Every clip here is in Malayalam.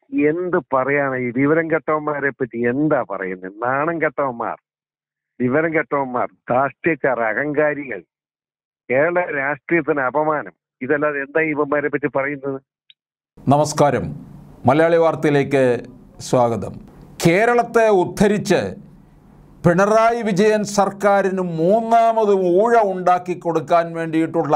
എന്ത് പറയാണ് ഈ വിവരം കെട്ടവന്മാരെ പറ്റി എന്താ പറയുന്നത് നാണം കെട്ടവന്മാർ വിവരം കെട്ടവന്മാർ രാഷ്ട്രീയക്കാർ അഹങ്കാരികൾ കേരള രാഷ്ട്രീയത്തിന് അപമാനം ഇതല്ലാതെ എന്താ ഇവന്മാരെ പറ്റി പറയുന്നത് നമസ്കാരം മലയാളി വാർത്തയിലേക്ക് സ്വാഗതം കേരളത്തെ ഉദ്ധരിച്ച് പിണറായി വിജയൻ സർക്കാരിന് മൂന്നാമത് ഊഴ ഉണ്ടാക്കി കൊടുക്കാൻ വേണ്ടിയിട്ടുള്ള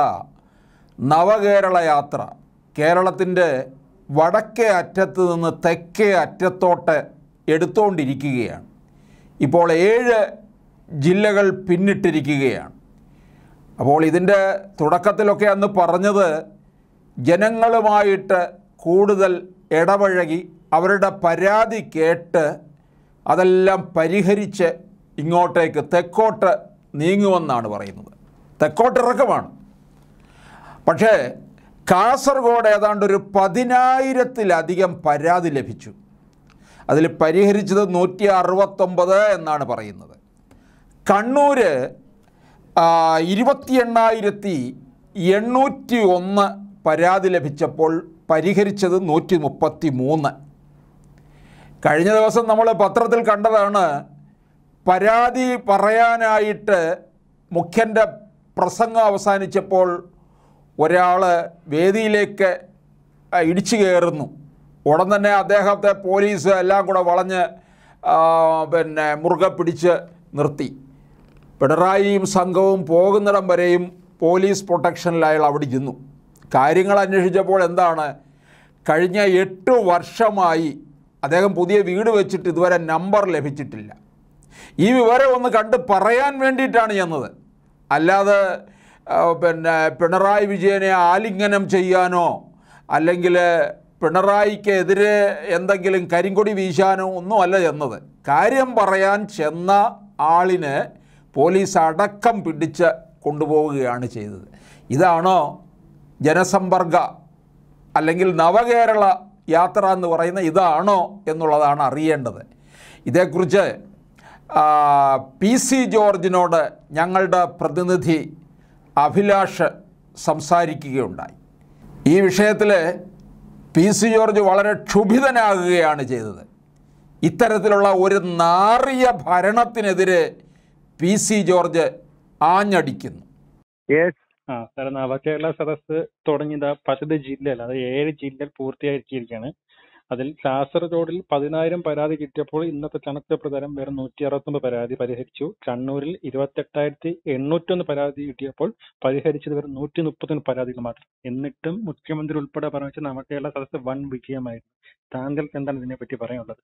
നവകേരള യാത്ര കേരളത്തിൻ്റെ വടക്കേ അറ്റത്ത് നിന്ന് തെക്കേ അറ്റത്തോട്ട് എടുത്തുകൊണ്ടിരിക്കുകയാണ് ഇപ്പോൾ ഏഴ് ജില്ലകൾ പിന്നിട്ടിരിക്കുകയാണ് അപ്പോൾ ഇതിൻ്റെ തുടക്കത്തിലൊക്കെ അന്ന് പറഞ്ഞത് ജനങ്ങളുമായിട്ട് കൂടുതൽ ഇടപഴകി അവരുടെ പരാതി കേട്ട് അതെല്ലാം പരിഹരിച്ച് ഇങ്ങോട്ടേക്ക് തെക്കോട്ട് നീങ്ങുമെന്നാണ് പറയുന്നത് തെക്കോട്ടിറക്കമാണ് പക്ഷേ കാസർഗോഡ് ഏതാണ്ട് ഒരു പതിനായിരത്തിലധികം പരാതി ലഭിച്ചു അതിൽ പരിഹരിച്ചത് നൂറ്റി അറുപത്തൊമ്പത് എന്നാണ് പറയുന്നത് കണ്ണൂര് ആ, ഇരുപത്തി എണ്ണായിരത്തി എണ്ണൂറ്റി ഒന്ന് പരാതി ലഭിച്ചപ്പോൾ പരിഹരിച്ചത് നൂറ്റി മുപ്പത്തി മൂന്ന് കഴിഞ്ഞ ദിവസം നമ്മൾ പത്രത്തിൽ കണ്ടതാണ് പരാതി പറയാനായിട്ട് മുഖ്യൻ്റെ പ്രസംഗം അവസാനിച്ചപ്പോൾ ഒരാൾ വേദിയിലേക്ക് ആ, ഇടിച്ചു കയറുന്നു ഉടൻ തന്നെ അദ്ദേഹത്തെ പോലീസ് എല്ലാം കൂടെ വളഞ്ഞ് ആ, പിന്നെ മുറുകെ പിടിച്ച് നിർത്തി പിണറായിയും സംഘവും പോകുന്നിടം വരെയും പോലീസ് പ്രൊട്ടക്ഷനിൽ അയാൾ അവിടെ ഇരുന്നു കാര്യങ്ങൾ അന്വേഷിച്ചപ്പോൾ എന്താണ് കഴിഞ്ഞ എട്ട് വർഷമായി അദ്ദേഹം പുതിയ വീട് വെച്ചിട്ട് ഇതുവരെ നമ്പർ ലഭിച്ചിട്ടില്ല ഈ വിവരം ഒന്ന് കണ്ട് പറയാൻ വേണ്ടിയിട്ടാണ് ചെന്നത് അല്ലാതെ ആ, പിന്നെ പിണറായി വിജയനെ ആലിംഗനം ചെയ്യാനോ അല്ലെങ്കിൽ പിണറായിക്കെതിരെ എന്തെങ്കിലും കരിങ്കൊടി വീശാനോ ഒന്നുമല്ല ചെന്നത് കാര്യം പറയാൻ ചെന്ന ആളിന് പോലീസ് അടക്കം പിടിച്ച് കൊണ്ടുപോവുകയാണ് ചെയ്തത് ഇതാണോ ജനസമ്പർക്ക അല്ലെങ്കിൽ നവകേരള യാത്ര എന്ന് പറയുന്ന ഇതാണോ എന്നുള്ളതാണ് അറിയേണ്ടത് ഇതേക്കുറിച്ച് ആ, പി സി ജോർജിനോട് ഞങ്ങളുടെ പ്രതിനിധി അഭിലാഷ് സംസാരിക്കുകയുണ്ടായി ഈ വിഷയത്തിൽ പി സി ജോർജ് വളരെ ക്ഷുഭിതനാകുകയാണ് ചെയ്തത് ഇത്തരത്തിലുള്ള ഒരു നാറിയ ഭരണത്തിനെതിരെ പി സി ജോർജ് ആഞ്ഞടിക്കുന്നു യെസ് ആ സാറേ നവകേരള സദസ്സ് തുടങ്ങിയത് പദ്ധതി ജില്ലയിൽ അത് ഏഴ് ജില്ലയിൽ പൂർത്തിയായിരിക്കുകയാണ് അതിൽ കാസർഗോഡിൽ പതിനായിരം പരാതി കിട്ടിയപ്പോൾ ഇന്നത്തെ കണക്ക് പ്രകാരം വെറും നൂറ്റി അറുപത്തൊമ്പത് പരാതി പരിഹരിച്ചു കണ്ണൂരിൽ ഇരുപത്തെട്ടായിരത്തി എണ്ണൂറ്റൊന്ന് പരാതി കിട്ടിയപ്പോൾ പരിഹരിച്ചത് വെറും നൂറ്റി മുപ്പത്തൊന്ന് പരാതികൾ മാത്രം എന്നിട്ടും മുഖ്യമന്ത്രി ഉൾപ്പെടെ പറഞ്ഞ നവകേരള സദസ്സ് വൻ വിജയമായിരുന്നു താങ്കൾക്ക് എന്താണ് ഇതിനെപ്പറ്റി പറയാനുള്ളത്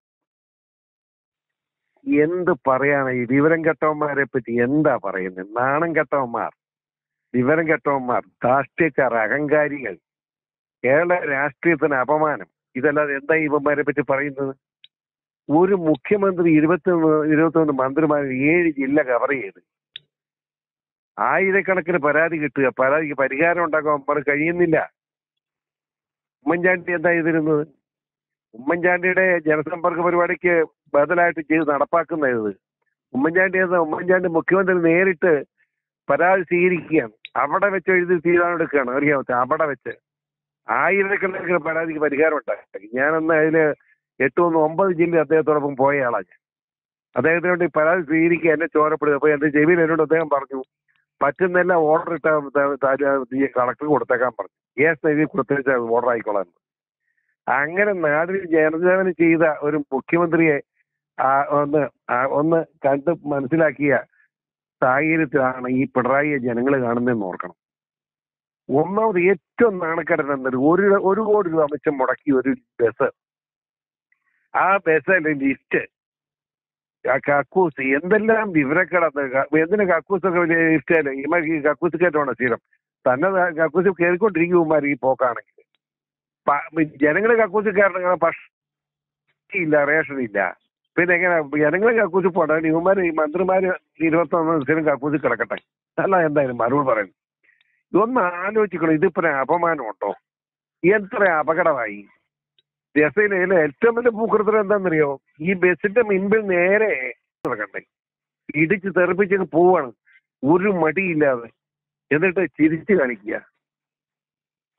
എന്ത് പറയാണ് ഈ വിവരം കെട്ടവന്മാരെ പറ്റി എന്താ പറയുന്നത് നാണം കെട്ടവന്മാർ വിവരം കെട്ടവന്മാർ രാഷ്ട്രീയക്കാർ അഹങ്കാരികൾ കേരള രാഷ്ട്രീയത്തിന് അപമാനം ഇതല്ലാതെ എന്താ ഇവന്മാരെ പറ്റി പറയുന്നത് ഒരു മുഖ്യമന്ത്രി ഇരുപത്തൊന്ന് ഇരുപത്തൊന്ന് മന്ത്രിമാർ ഏഴ് ജില്ല കവർ ചെയ്ത് ആയിരക്കണക്കിന് പരാതി കിട്ടുക പരാതിക്ക് പരിഹാരം ഉണ്ടാക്കാൻ അവർ കഴിയുന്നില്ല ഉമ്മൻചാണ്ടി എന്താ ചെയ്തിരുന്നത് ഉമ്മൻചാണ്ടിയുടെ ജനസമ്പർക്ക പരിപാടിക്ക് ബദലായിട്ട് ചെയ്ത് നടപ്പാക്കുന്ന ഇത് ഉമ്മൻചാണ്ടി എന്താ ഉമ്മൻചാണ്ടി മുഖ്യമന്ത്രി നേരിട്ട് പരാതി സ്വീകരിക്കുകയാണ് അവിടെ വെച്ച് എഴുതി തീരുമാനം എടുക്കുകയാണ് അറിയാമോ അവിടെ വെച്ച് ആയിരക്കണക്കിന് പരാതിക്ക് പരിഹാരം ഉണ്ടാക്കി ഞാനന്ന് അതില് എട്ട് ഒന്ന് ഒമ്പത് ജില്ല അദ്ദേഹത്തോടൊപ്പം പോയ ആളാ ഞാൻ അദ്ദേഹത്തിന് വേണ്ടി പരാതി സ്വീകരിക്കുക എന്നെ ചോരപ്പെടുക അപ്പൊ എന്റെ ചെവിയിൽ എന്നോട് അദ്ദേഹം പറഞ്ഞു പറ്റുന്നെല്ലാം ഓർഡർ ഇട്ട കളക്ടർ കൊടുത്തേക്കാൻ പറഞ്ഞു യെസ് എഴുതി കൊടുത്തേച്ച ഓർഡർ ആയിക്കോളാം എന്ന്. അങ്ങനെ നാടിന് ജനസേവനം ചെയ്ത ഒരു മുഖ്യമന്ത്രിയെ ആ, ഒന്ന് ആ, ഒന്ന് കണ്ട് മനസ്സിലാക്കിയ സാഹചര്യത്തിലാണ് ഈ പിണറായിയെ ജനങ്ങൾ കാണുന്നതെന്ന് ഓർക്കണം ഒന്നാമത് ഏറ്റവും നാണക്കേടൻ എന്നത് ഒരു ഒരു കോടി രൂപ വെച്ച് മുടക്കി ഒരു ബസ് ആ ബസ്സിലെ ലിസ്റ്റ് ആ കക്കൂസ് എന്തെല്ലാം വിവരക്കേടാണ് എന്തിനാ കക്കൂസൊക്കെ വലിയ ലിസ്റ്റല്ലേ ഈ കക്കൂസ് കയറ്റമാണ് സ്ഥിരം തന്നെ ദാ കക്കൂസ് കയറിക്കൊണ്ടിരിക്കുമാർ ഈ പോക്കാണെങ്കിൽ ജനങ്ങൾ കക്കൂസ് കയറണം പക്ഷേ ഇല്ല റേഷൻ ഇല്ല പിന്നെ എങ്ങനെ ജനങ്ങൾ കക്കൂസ് പോട്ടെ ഇവന്മാര് ഈ മന്ത്രിമാര് ഇരുപത്തൊന്ന് ദിവസം കക്കൂസ് കിടക്കട്ടെ അല്ല എന്തായാലും മറുപടി പറയുന്നു ഇതൊന്ന് ആലോചിക്കണം ഇതിപ്പോ അപമാനമുണ്ടോ എത്ര അപകടമായി രസയിലെ ഏറ്റവും വലിയ പൂക്കൃത്രം എന്താണെന്നറിയോ ഈ ബസിന്റെ മുൻപിൽ നേരെ നടക്കണ്ടേ ഇടിച്ച് തെറിപ്പിച്ചങ്ങ് പോവാണ് ഒരു മടിയില്ലാതെ എന്നിട്ട് ചിരിച്ചു കാണിക്കുക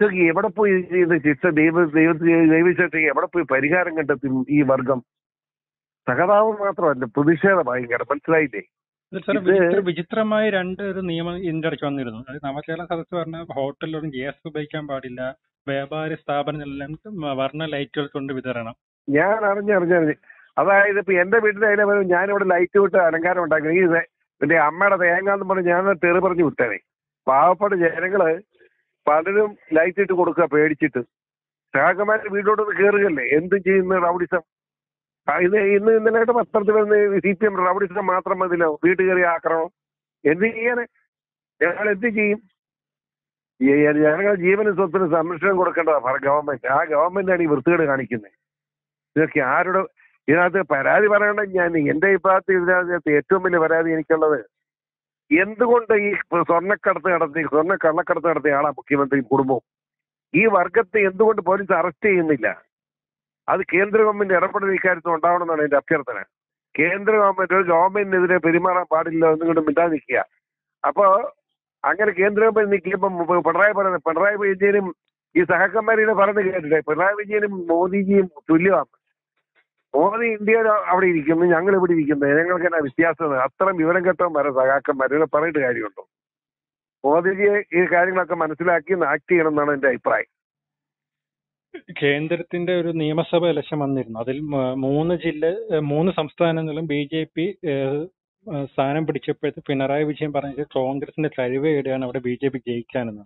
ഇതൊക്കെ എവിടെ പോയി ഇത് ശിക്ഷ ദൈവ ദൈവ ദൈവശിക്ഷയ്ക്ക് എവിടെ പോയി പരിഹാരം കണ്ടെത്തും ഈ വർഗം സഹതാപം മാത്രമല്ല പ്രതിഷേധം ഭയങ്കര മനസ്സിലായില്ലേ ഇതിൽ സാർ ഇത് വിചിത്ര വിചിത്രമായ രണ്ട് ഒരു നിയമം ഇതിന്റെ ഇടയ്ക്ക് വന്നിരുന്നു അത് നവകേരള സദസ് പറഞ്ഞ ഹോട്ടലിലൊന്നും ഗ്യാസ് ഉപയോഗിക്കാൻ പാടില്ല വ്യാപാര സ്ഥാപനങ്ങളിലെല്ലാം വർണ്ണ ലൈറ്റുകൾ കൊണ്ട് വിതരണം ഞാൻ അറിഞ്ഞറിഞ്ഞറിഞ്ഞ് അതായത് ഇപ്പൊ എന്റെ വീട്ടിൽ അതിനെ പറയും ഞാനിവിടെ ലൈറ്റ് വിട്ട് അലങ്കാരം ഉണ്ടാക്കി ഈ ഇത് എന്റെ അമ്മയുടെ തേങ്ങ എന്ന് പറഞ്ഞ് ഞാൻ തെറി പറഞ്ഞു വിട്ടേനെ പാവപ്പെട്ട ജനങ്ങള് പലരും ലൈറ്റ് ഇട്ട് കൊടുക്കുക പേടിച്ചിട്ട് ശാഖമാരുടെ വീട്ടിലോട്ട് കയറുകയല്ലേ എന്ത് ചെയ്യുന്ന റൗഡിസം ആ, ഇത് ഇന്ന് ഇന്നലെയായിട്ട് പത്രത്തിൽ വന്ന് സി പി എം റൗഡിസം മാത്രം മതിലോ വീട്ടിൽ കയറി ആക്രമണം എന്ത് ചെയ്യാന് ഞങ്ങൾ എന്ത് ചെയ്യും ഈ ഞങ്ങളുടെ ജീവനും സ്വത്തിനും സംരക്ഷണം കൊടുക്കേണ്ടതാ ഗവൺമെന്റ് ആ ഗവൺമെന്റാണ് ഈ വൃത്തികേട് കാണിക്കുന്നത് ഇതൊക്കെ ആരുടെ ഇതിനകത്ത് പരാതി പറയണ്ട ഞാൻ എന്റെ അഭിപ്രായത്തിൽ ഇതിനകത്ത് ഏറ്റവും വലിയ പരാതി എനിക്കുള്ളത് എന്തുകൊണ്ട് ഈ സ്വർണ്ണക്കടത്ത് നടത്തി സ്വർണ്ണ കള്ളക്കടത്ത് നടത്തിയ ആളാ മുഖ്യമന്ത്രിയും കുടുംബവും ഈ വർഗത്തെ എന്തുകൊണ്ട് പോലീസ് അറസ്റ്റ് ചെയ്യുന്നില്ല അത് കേന്ദ്ര ഗവൺമെന്റ് ഇടപെടൽ ഇക്കാര്യത്തിൽ ഉണ്ടാവണമെന്നാണ് എന്റെ അഭ്യർത്ഥന കേന്ദ്ര ഗവൺമെന്റ് ഒരു ഗവൺമെന്റിനെതിരെ പെരുമാറാൻ പാടില്ല എന്നും കൊണ്ട് മിണ്ടാതെ നിൽക്കുക അപ്പോ അങ്ങനെ കേന്ദ്ര ഗവൺമെന്റ് നിൽക്കുമ്പോൾ പിണറായി പറയുന്നത് പിണറായി വിജയനും ഈ സഹക്കന്മാരിനെ പറയുന്നത് കേട്ടില്ലേ പിണറായി വിജയനും മോദിജിയും തുല്യമാണ് മോദി ഇന്ത്യയിൽ അവിടെ ഇരിക്കുന്നു ഞങ്ങൾ ഇവിടെ ഇരിക്കുന്നു ഞങ്ങൾക്ക് എന്നാ വ്യത്യാസം അത്രയും വിവരം കെട്ടവൻ വരെ സഹാക്കന്മാർ ഇവിടെ പറഞ്ഞിട്ട് കാര്യമുണ്ടോ മോദിജിയെ ഈ കാര്യങ്ങളൊക്കെ മനസ്സിലാക്കി ആക്ട് ചെയ്യണം എന്നാണ് എന്റെ അഭിപ്രായം കേന്ദ്രത്തിന്റെ ഒരു നിയമസഭ ഇലക്ഷൻ വന്നിരുന്നു അതിൽ മ- മൂന്ന് ജില്ല ഏഹ് മൂന്ന് സംസ്ഥാനങ്ങളും ബി ജെ പി സ്ഥാനം പിടിച്ചപ്പോഴത്തെ പിണറായി വിജയൻ പറഞ്ഞത് കോൺഗ്രസിന്റെ കഴിവേടെയാണ് അവിടെ ബി ജെ പി ജയിക്കാനെന്ന്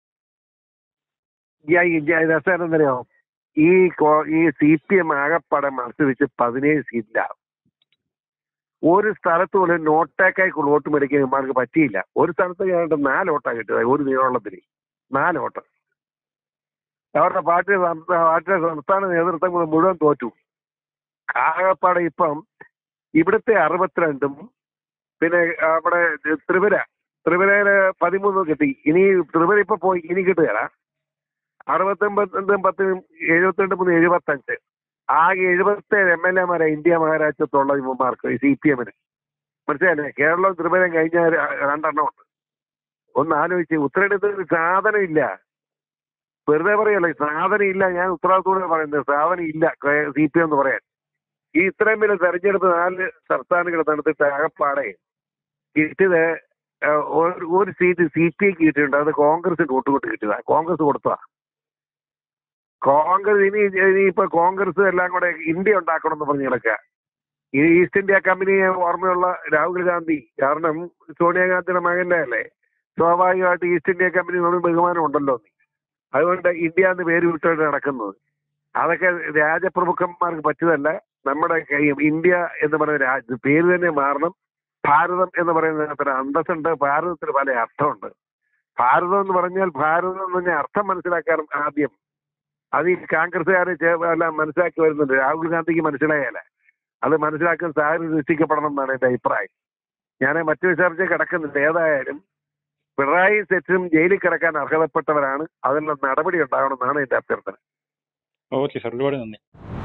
രസം എന്തറിയോ ഈ കോ- ഈ സി പി എം ആകപ്പാടെ മത്സരിച്ച് പതിനേഴ് സീറ്റിലാണ് ഒരു സ്ഥലത്ത് പോലും നോട്ടേക്കായി വോട്ട് മേടിക്കാൻ ഇമാർക്ക് പറ്റിയില്ല ഒരു സ്ഥലത്ത് ഞാനിട്ട് നാല് വോട്ടാണ് കിട്ടിയത് ഒരു നീളത്തിൽ നാല് വോട്ട് അവരുടെ പാർട്ടി സംസ്ഥാ- പാർട്ടിയുടെ സംസ്ഥാന നേതൃത്വം കൂടെ മുഴുവൻ തോറ്റു ആകപ്പാടെ ഇപ്പം ഇവിടുത്തെ അറുപത്തിരണ്ടും പിന്നെ അവിടെ ത്രിപുര ത്രിപുരയില് പതിമൂന്ന് കിട്ടി ഇനി ത്രിപുര ഇപ്പൊ പോയി ഇനി കിട്ടുകയില്ല അറുപത്തൊമ്പതും പത്തും എഴുപത്തിരണ്ട് മൂന്ന് എഴുപത്തഞ്ച് ആകെ എഴുപത്തേഴ് എം എൽ എമാരെ ഇന്ത്യ മഹാരാജ്യത്തുള്ള യുവമാർക്ക് സി പി എമ്മിന് മനസ്സിലായില്ലേ കേരളവും ത്രിപുരയും കഴിഞ്ഞ ര- രണ്ടെണ്ണം ഉണ്ട് ഒന്ന് ആലോചിച്ച് ഉത്തരേന്ത്യത്തിൽ സാധനം ഇല്ല വെറുതെ പറയല്ലേ സാധനം ഇല്ല ഞാൻ ഉത്തരവാദിത്തോടെ പറയുന്നത് സാധനം ഇല്ല സി പി എം എന്ന് പറയാൻ ഈ ഇത്രയും വലിയ തെരഞ്ഞെടുപ്പ് നാല് സംസ്ഥാനങ്ങൾ നടത്തിയിട്ട് ആകപ്പാടെ കിട്ടിയത് ഏഹ്, ഒരു- ഒരു സീറ്റ് സി പി ഐ കിട്ടിയിട്ടുണ്ട് അത് കോൺഗ്രസിന് വോട്ടുകൊണ്ട് കിട്ടിയതാ കോൺഗ്രസ് കൊടുത്തതാ കോൺഗ്രസ് ഇനി ഇനി ഇപ്പൊ കോൺഗ്രസ് എല്ലാം കൂടെ ഇന്ത്യ ഉണ്ടാക്കണം എന്ന് പറഞ്ഞു കിടക്കുക ഈ ഈസ്റ്റ് ഇന്ത്യ കമ്പനിയെ ഓർമ്മയുള്ള രാഹുൽ ഗാന്ധി കാരണം സോണിയാഗാന്ധിയുടെ മകന്റെ അല്ലേ സ്വാഭാവികമായിട്ട് ഈസ്റ്റ് ഇന്ത്യ കമ്പനി നമ്മൾ ബഹുമാനം ഉണ്ടല്ലോ നീ അതുകൊണ്ട് ഇന്ത്യ എന്ന് പേര് വിട്ടിട്ട് നടക്കുന്നത് അതൊക്കെ രാജപ്രമുഖന്മാർക്ക് പറ്റിയതല്ല നമ്മുടെ കൈ- ഇന്ത്യ എന്ന് പറയുന്ന രാജ്യ പേര് തന്നെ മാറണം ഭാരതം എന്ന് പറയുന്നതിനകത്ത് അന്തസ്സുണ്ട് ഭാരതത്തിന് പല അർത്ഥമുണ്ട് ഭാരതം എന്ന് പറഞ്ഞാൽ ഭാരതം എന്ന് പറഞ്ഞാൽ അർത്ഥം മനസ്സിലാക്കാൻ ആദ്യം അത് ഈ കോൺഗ്രസ്സുകാരെ ചേ- എല്ലാം മനസ്സിലാക്കി വരുന്നുണ്ട് രാഹുൽ ഗാന്ധിക്ക് മനസ്സിലായാല അത് മനസ്സിലാക്കാൻ സാഹചര്യം സൃഷ്ടിക്കപ്പെടണം എന്നാണ് എന്റെ അഭിപ്രായം ഞാൻ മറ്റു വിചാരിച്ച് കിടക്കുന്നില്ല ഏതായാലും പിണറായി സെറ്റിനും ജയിലിൽ കിടക്കാൻ അർഹതപ്പെട്ടവരാണ് അതിനുള്ള നടപടി ഉണ്ടാവണമെന്നാണ് എന്റെ അഭ്യർത്ഥന ഓക്കെ സാർ ഒരുപാട് നന്ദി